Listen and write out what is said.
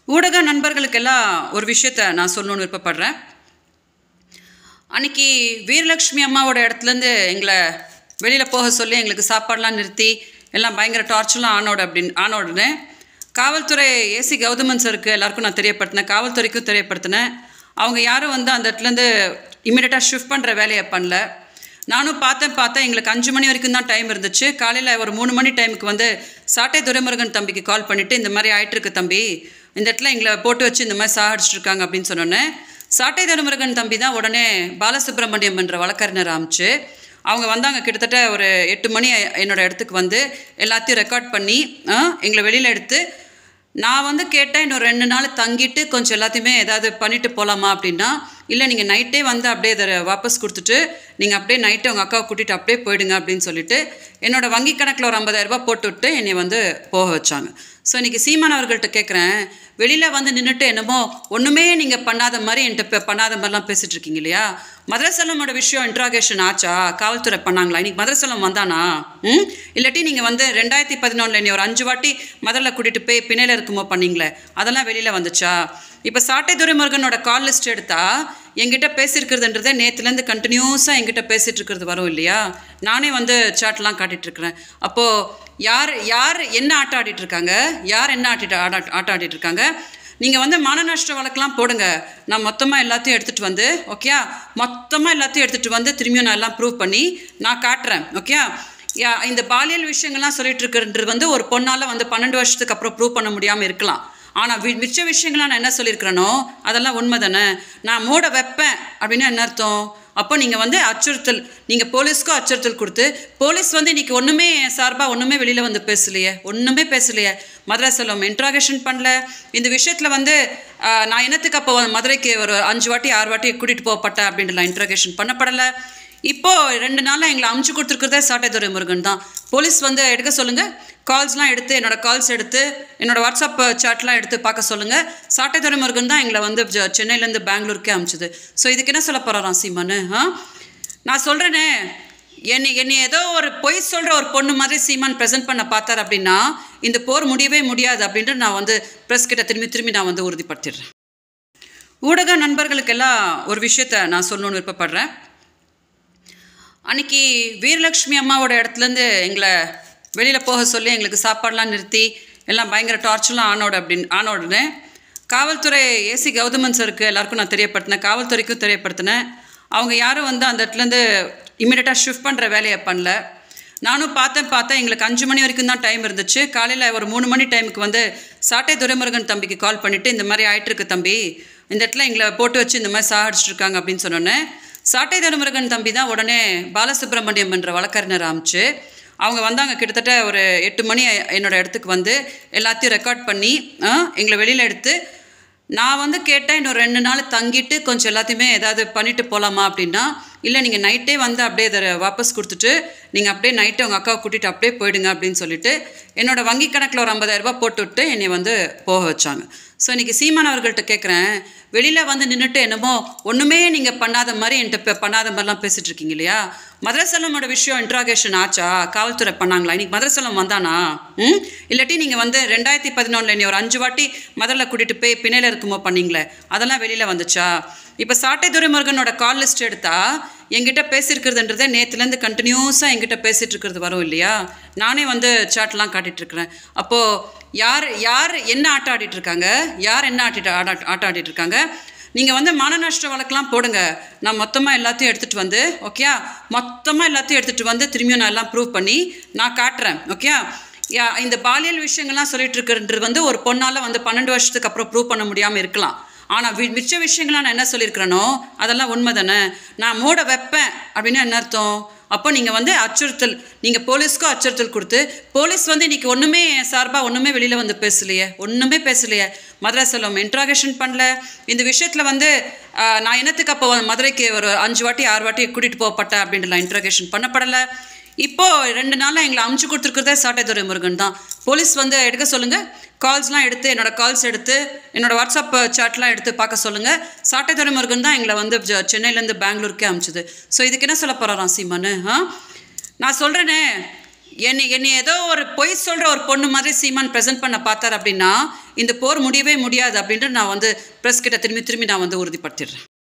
ஊடக நண்பர்களுக்கெல்லாம் ஒரு விஷயத்த நான் சொல்லணும்னு விருப்பப்படுறேன் அன்னைக்கு வீரலட்சுமி அம்மாவோட இடத்துலேருந்து எங்களை வெளியில் போக சொல்லி எங்களுக்கு சாப்பாடெலாம் நிறுத்தி எல்லாம் பயங்கர டார்ச்சர்லாம் ஆனோட அப்படின்னு ஆன உடனே காவல்துறை ஏசி கௌதமன் சருக்கு எல்லாருக்கும் நான் தெரியப்படுத்தினேன் காவல்துறைக்கும் தெரியப்படுத்தினேன் அவங்க யாரும் வந்து அந்த இடத்துலேருந்து இமீடியட்டாக ஷிஃப்ட் பண்ணுற வேலையை பண்ணல நானும் பார்த்தேன் பார்த்தேன் எங்களுக்கு அஞ்சு மணி வரைக்கும் தான் டைம் இருந்துச்சு காலையில் ஒரு மூணு மணி டைமுக்கு வந்து சாட்டை துரைமுருகன் தம்பிக்கு கால் பண்ணிவிட்டு இந்த மாதிரி ஆயிட்டிருக்கு தம்பி இந்த இடத்துல எங்களை போட்டு வச்சு இந்த மாதிரி சாகடிச்சிட்டு இருக்காங்க அப்படின்னு சொன்னோன்னே சாட்டை துரைமுருகன் தம்பி தான் உடனே பாலசுப்ரமணியம் என்ற வழக்கறிஞர் ஆரம்பிச்சு அவங்க வந்தாங்க கிட்டத்தட்ட ஒரு எட்டு மணி என்னோட இடத்துக்கு வந்து எல்லாத்தையும் ரெக்கார்ட் பண்ணி ஆ, எங்களை வெளியில் எடுத்து நான் வந்து கேட்டேன் இன்னும் ரெண்டு நாள் தங்கிட்டு கொஞ்சம் எல்லாத்தையுமே ஏதாவது பண்ணிட்டு போகலாமா அப்படின்னா இல்லை நீங்கள் நைட்டே வந்து அப்படியே இதை வாபஸ் கொடுத்துட்டு நீங்கள் அப்படியே நைட்டே உங்கள் அக்காவை கூட்டிகிட்டு அப்படியே போயிடுங்க அப்படின்னு சொல்லிட்டு என்னோட வங்கி கணக்கில் ஒரு 50000 ரூபாய் போட்டு விட்டு என்னை வந்து போக வச்சாங்க ஸோ இன்றைக்கி சீமான் அவர்கள்ட்ட கேட்குறேன் வெளியில் வந்து நின்றுட்டு என்னமோ ஒன்றுமே நீங்கள் பண்ணாத மாதிரி என்கிட்ட இப்போ பண்ணாத மாதிரிலாம் பேசிகிட்டு இருக்கீங்க இல்லையா மதுரசலமோட விஷயம் இன்ட்ராகேஷன் ஆச்சா காவல்துறை பண்ணாங்களா இன்னைக்கு மதுரசலம் வந்தானா ம் இல்லாட்டி நீங்கள் வந்து ரெண்டாயிரத்தி பதினொன்றில் நீ ஒரு அஞ்சு வாட்டி மதுரில் கூட்டிகிட்டு போய் பிணையில் இருக்குமோ பண்ணீங்களே அதெல்லாம் வெளியில் வந்துச்சா இப்போ சாட்டை துரைமுருகனோட கால் லிஸ்ட் எடுத்தா என்கிட்ட பேசியிருக்கிறதுன்றதே நேற்றுலேருந்து கண்டினியூஸாக என்கிட்ட பேசிகிட்டு இருக்கிறது வரும் இல்லையா நானே வந்து சாட்லாம் காட்டிகிட்டு இருக்கிறேன் அப்போது யார் யார் என்ன ஆட்டம் ஆடிட்டு இருக்காங்க யார் என்ன ஆட்டிட்டு ஆட ஆட்டம் ஆடிட்டு இருக்காங்க நீங்கள் வந்து மான நஷ்ட வழக்கெலாம் போடுங்க நான் மொத்தமாக எல்லாத்தையும் எடுத்துகிட்டு வந்து ஓகே மொத்தமாக எல்லாத்தையும் எடுத்துகிட்டு வந்து திரும்பியும் நான் எல்லாம் ப்ரூவ் பண்ணி நான் காட்டுறேன் ஓகே யா இந்த பாலியல் விஷயங்கள்லாம் சொல்லிட்டு இருக்கிறது வந்து ஒரு பொண்ணால் வந்து பன்னெண்டு வருஷத்துக்கு அப்புறம் ப்ரூவ் பண்ண முடியாமல் இருக்கலாம் ஆனால் வி மிச்ச விஷயங்கள்லாம் நான் என்ன சொல்லியிருக்கிறேனோ அதெல்லாம் உண்மை தானே நான் மூட வைப்பேன் அப்படின்னா என்ன அர்த்தம் அப்போ நீங்கள் வந்து அச்சுறுத்தல் நீங்கள் போலீஸ்க்கும் அச்சுறுத்தல் கொடுத்து போலீஸ் வந்து இன்னைக்கு ஒன்றுமே சார்பாக ஒன்றுமே வெளியில் வந்து பேசலையே ஒன்றுமே பேசலையே மதுரை செல்வம் இன்ட்ராகேஷன் பண்ணல இந்த விஷயத்தில் வந்து ஆஹ், நான் என்னத்துக்கு அப்போ மதுரைக்கு ஒரு அஞ்சு வாட்டி ஆறு வாட்டி கூட்டிகிட்டு போகப்பட்டேன் அப்படின்ட்டு இன்ட்ராகேஷன் பண்ணப்படலை இப்போ ரெண்டு நாளில் எங்களை அமுச்சு கொடுத்துருக்கிறதே சாட்டைத்துறை முருகன் தான் போலீஸ் வந்து எடுக்க சொல்லுங்கள் கால்ஸ்லாம் எடுத்து என்னோட கால்ஸ் எடுத்து என்னோட வாட்ஸ்அப் சாட்லாம் எடுத்து பார்க்க சொல்லுங்கள் சாட்டைத்துறை முருகன் தான் எங்களை வந்து ஜ- சென்னையிலேருந்து பெங்களூருக்கே அமுச்சுது ஸோ இதுக்கு என்ன சொல்ல போகிறான் சீமானு ஆ நான் சொல்கிறேனே என்னை என்னை ஏதோ ஒரு பொய் சொல்கிற ஒரு பொண்ணு மாதிரி சீமான் ப்ரெசென்ட் பண்ண பார்த்தார் அப்படின்னா இந்த போர் முடியவே முடியாது அப்படின்ட்டு நான் வந்து ப்ரெஸ் கிட்ட திரும்பி திரும்பி நான் வந்து உறுதிப்படுத்திடுறேன் ஊடக நண்பர்களுக்கெல்லாம் ஒரு விஷயத்த நான் சொல்லணும்னு விருப்பப்படுறேன் அன்னைக்கு வீரலட்சுமி அம்மாவோட இடத்துலேருந்து எங்களை வெளியில் போக சொல்லி எங்களுக்கு சாப்பாடெலாம் நிறுத்தி எல்லாம் பயங்கர டார்ச்சர்லாம் ஆனோட அப்படின்னு ஆன உடனே காவல்துறை ஏசி கௌதமன் சருக்கு எல்லாருக்கும் நான் தெரியப்படுத்தினேன் காவல்துறைக்கும் தெரியப்படுத்தினேன் அவங்க யாரும் வந்து அந்த இடத்துலேருந்து இமீடியட்டாக ஷிஃப்ட் பண்ணுற வேலையை பண்ணல நானும் பார்த்தேன் பார்த்தேன் எங்களுக்கு அஞ்சு மணி வரைக்கும் தான் டைம் இருந்துச்சு காலையில் ஒரு மூணு மணி டைமுக்கு வந்து சாட்டை துரைமுருகன் தம்பிக்கு கால் பண்ணிவிட்டு இந்த மாதிரி ஆயிட்டிருக்கு தம்பி இந்த இடத்துல எங்களை போட்டு வச்சு இந்த மாதிரி சாகடிச்சிட்டு இருக்காங்க அப்படின்னு சொன்னோன்னே சாட்டை துரைமுருகன் தம்பி தான் உடனே பாலசுப்ரமணியம் என்ற வழக்கறிஞர் ஆரம்பிச்சு அவங்க வந்தாங்க கிட்டத்தட்ட ஒரு எட்டு மணி என்னோட இடத்துக்கு வந்து எல்லாத்தையும் ரெக்கார்ட் பண்ணி ஆ, எங்களை வெளியில் எடுத்து நான் வந்து கேட்டேன் இன்னும் ரெண்டு நாள் தங்கிட்டு கொஞ்சம் எல்லாத்தையுமே ஏதாவது பண்ணிட்டு போகலாமா அப்படின்னா இல்லை நீங்கள் நைட்டே வந்து அப்படியே இதை வாபஸ் கொடுத்துட்டு நீங்கள் அப்படியே நைட்டே உங்கள் அக்காவை கூட்டிகிட்டு அப்படியே போயிடுங்க அப்படின்னு சொல்லிட்டு என்னோட வங்கி கணக்கில் ஒரு 50000 ரூபாய் போட்டு விட்டு என்னை வந்து போக வச்சாங்க ஸோ இன்றைக்கி சீமான் அவர்கள்ட்ட கேட்குறேன் வெளியில் வந்து நின்றுட்டு என்னமோ ஒன்றுமே நீங்கள் பண்ணாத மாதிரி என்கிட்ட இப்போ பண்ணாத மாதிரிலாம் பேசிகிட்டு இருக்கீங்க இல்லையா மதுரசலமோட விஷயம் இன்ட்ராகேஷன் ஆச்சா காவல்துறை பண்ணாங்களா இன்னைக்கு மதுரசலம் வந்தானா ம் இல்லாட்டி நீங்கள் வந்து ரெண்டாயிரத்தி பதினொன்றில் நீ ஒரு அஞ்சு வாட்டி மதுரில் கூட்டிகிட்டு போய் பிணையில் இருக்குமோ பண்ணீங்களே அதெல்லாம் வெளியில் வந்துச்சா இப்போ சாட்டை துரைமுருகனோட கால் லிஸ்ட் எடுத்தா என்கிட்ட பேசியிருக்கிறதுன்றதே நேற்றுலேருந்து கண்டினியூஸாக என்கிட்ட பேசிகிட்டு இருக்கிறது வரும் இல்லையா நானே வந்து சாட்லாம் காட்டிட்டு இருக்கிறேன் அப்போது யார் யார் என்ன ஆட்டம் ஆடிட்டு இருக்காங்க யார் என்ன ஆட்டிட்டு ஆட ஆட்டம் ஆடிட்டு இருக்காங்க நீங்கள் வந்து மான நஷ்ட வழக்கெலாம் போடுங்க நான் மொத்தமாக எல்லாத்தையும் எடுத்துகிட்டு வந்து ஓகே மொத்தமாக எல்லாத்தையும் எடுத்துகிட்டு வந்து திரும்பியும் நான் எல்லாம் ப்ரூவ் பண்ணி நான் காட்டுறேன் ஓகே யா இந்த பாலியல் விஷயங்கள்லாம் சொல்லிட்டு இருக்கிறது வந்து ஒரு பொண்ணால் வந்து பன்னெண்டு வருஷத்துக்கு அப்புறம் ப்ரூவ் பண்ண முடியாமல் இருக்கலாம் ஆனால் வி மிச்ச விஷயங்கள்லாம் நான் என்ன சொல்லியிருக்கிறேனோ அதெல்லாம் உண்மை தானே நான் மூட வைப்பேன் அப்படின்னா என்ன அர்த்தம் அப்போ நீங்கள் வந்து அச்சுறுத்தல் நீங்கள் போலீஸ்க்கும் அச்சுறுத்தல் கொடுத்து போலீஸ் வந்து இன்னைக்கு ஒன்றுமே சார்பாக ஒன்றுமே வெளியில் வந்து பேசலையே ஒன்றுமே பேசலையே மதுரை செல்வம் இன்ட்ராகேஷன் பண்ணல இந்த விஷயத்தில் வந்து ஆஹ், நான் என்னத்துக்கு அப்போ மதுரைக்கு ஒரு அஞ்சு வாட்டி ஆறு வாட்டி கூட்டிகிட்டு போகப்பட்டேன் அப்படின்ட்டு இன்ட்ராகேஷன் பண்ணப்படலை இப்போ ரெண்டு நாளில் எங்களை அமுச்சு கொடுத்துருக்கிறதே சாட்டைத்துறை முருகன் தான் போலீஸ் வந்து எடுக்க சொல்லுங்கள் கால்ஸ்லாம் எடுத்து என்னோட கால்ஸ் எடுத்து என்னோட வாட்ஸ்அப் சாட்லாம் எடுத்து பார்க்க சொல்லுங்கள் சாட்டைத்துறை முருகன் தான் எங்களை வந்து ஜ- சென்னையிலேருந்து பெங்களூருக்கே அமுச்சுது ஸோ இதுக்கு என்ன சொல்ல போகிறான் சீமானு ஆ நான் சொல்கிறேனே என்னை என்னை ஏதோ ஒரு பொய் சொல்கிற ஒரு பொண்ணு மாதிரி சீமான் ப்ரெசென்ட் பண்ண பார்த்தார் அப்படின்னா இந்த போர் முடியவே முடியாது அப்படின்ட்டு நான் வந்து ப்ரெஸ் கிட்ட திரும்பி திரும்பி நான் வந்து உறுதிப்படுத்திடுறேன்